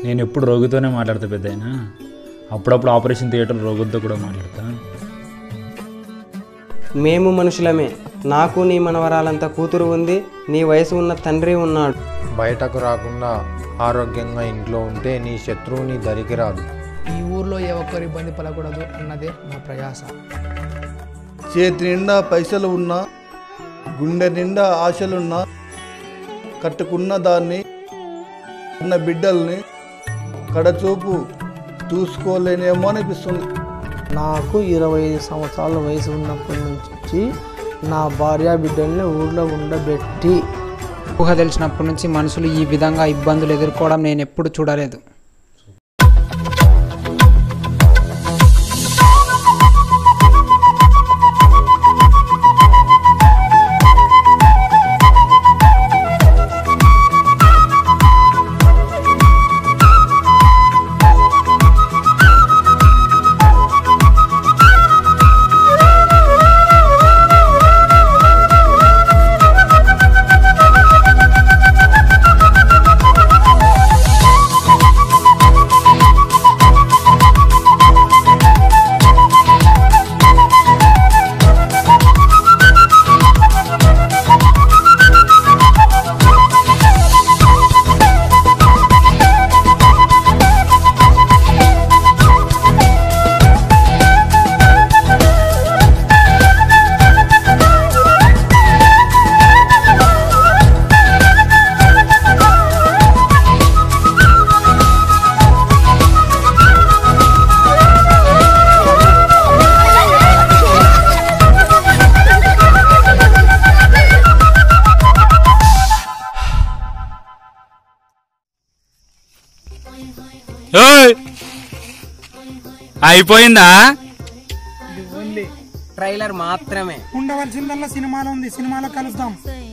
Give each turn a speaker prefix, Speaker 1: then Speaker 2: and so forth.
Speaker 1: నేను ఎప్పుడు రోగితోనే మాట్లాడతా పెద్ద అప్పుడప్పుడు ఆపరేషన్ థియేటర్ రోగులతో కూడా మాట్లాడతా
Speaker 2: మేము మనుషులమే నాకు నీ మనవరాలంత కూతురు ఉంది నీ వయసు ఉన్న తండ్రి ఉన్నాడు
Speaker 3: బయటకు రాకుండా ఆరోగ్యంగా ఇంట్లో ఉంటే నీ శత్రువు నీ దరికి రాదు
Speaker 4: ఈ ఊర్లో ఏ ఒక్కరు ఇబ్బంది పడకూడదు అన్నదే మా ప్రయాస
Speaker 5: చేతి నిండా పైసలు ఉన్నా గుండె నిండా ఆశలున్నా కట్టుకున్న దాన్ని ఉన్న బిడ్డల్ని కడచూపు చూసుకోలేనేమో అనిపిస్తుంది
Speaker 6: నాకు ఇరవై ఐదు సంవత్సరాల వయసు ఉన్నప్పటి నుంచి నా భార్య బిడ్డల్ని ఊర్లో ఉండబెట్టి
Speaker 7: ఊహ తెలిసినప్పటి నుంచి మనుషులు ఈ విధంగా ఇబ్బందులు ఎదుర్కోవడం నేను ఎప్పుడు చూడలేదు
Speaker 1: ఓయ్! అయిపోయిందా
Speaker 2: ట్రైలర్ మాత్రమే
Speaker 8: ఉండవలసిందల్లా సినిమాలో ఉంది సినిమాలో కలుద్దాం